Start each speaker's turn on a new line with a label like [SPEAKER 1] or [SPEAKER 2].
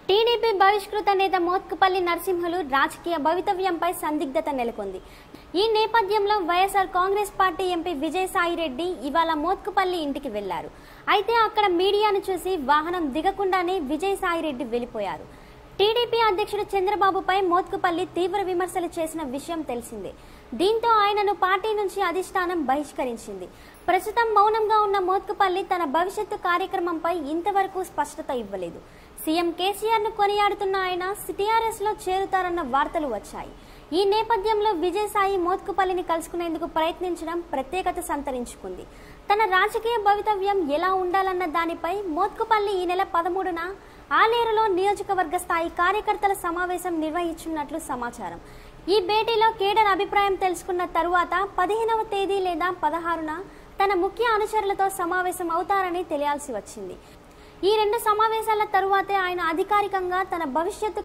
[SPEAKER 1] TDP బహిష్కృత నేత మోత్కుపల్లి నరసింహులు రాజకీయ భవితవ్యంపై సందిగ్ధత నెలకొంది ఈ నేపథ్యంలో వైఎస్ఆర్ కాంగ్రెస్ పార్టీ ఎంపీ విజయసాయిరెడ్డి ఇవాళ మోత్కుపల్లి ఇంటికి వెళ్లారు అయితే అక్కడ మీడియాను చూసి వాహనం దిగకుండానే విజయసాయిరెడ్డి వెళ్లిపోయారు టీడీపీ అధ్యక్షుడు చంద్రబాబుపై మోత్కుపల్లి తీవ్ర విమర్శలు చేసిన విషయం తెలిసిందే దీంతో ఆయనను పార్టీ నుంచి అధిష్టానం బహిష్కరించింది ప్రస్తుతం మౌనంగా ఉన్న మోత్కుపల్లి తన భవిష్యత్తు కార్యక్రమంపై ఇంతవరకు స్పష్టత ఇవ్వలేదు సీఎం కేసీఆర్ ను కొనియాడుతున్న ఆయన టీఆర్ఎస్ లో చేరుతారన్న వార్తలు వచ్చాయి ఈ నేపథ్యంలో విజయసాయి మోత్కుపల్లిని కలుసుకునేందుకు ప్రయత్నించడం ప్రత్యేకత సంతరించుకుంది తన రాజకీయ భవితవ్యం ఎలా ఉండాలన్న దానిపై మోత్కుపల్లి ఈ నెల పదమూడున ఆలేరులో నియోజకవర్గ స్థాయి కార్యకర్తల సమావేశం నిర్వహించున్నట్లు సమాచారం ఈ భేటీలో కేడర్ అభిప్రాయం తెలుసుకున్న తరువాత పదిహేనవ తేదీ లేదా పదహారున తన ముఖ్య అనుచరులతో సమావేశం అవుతారని తెలియాల్సి వచ్చింది ఈ రెండు సమావేశాల తరువాతే ఆయన అధికారికంగా తన భవిష్యత్తు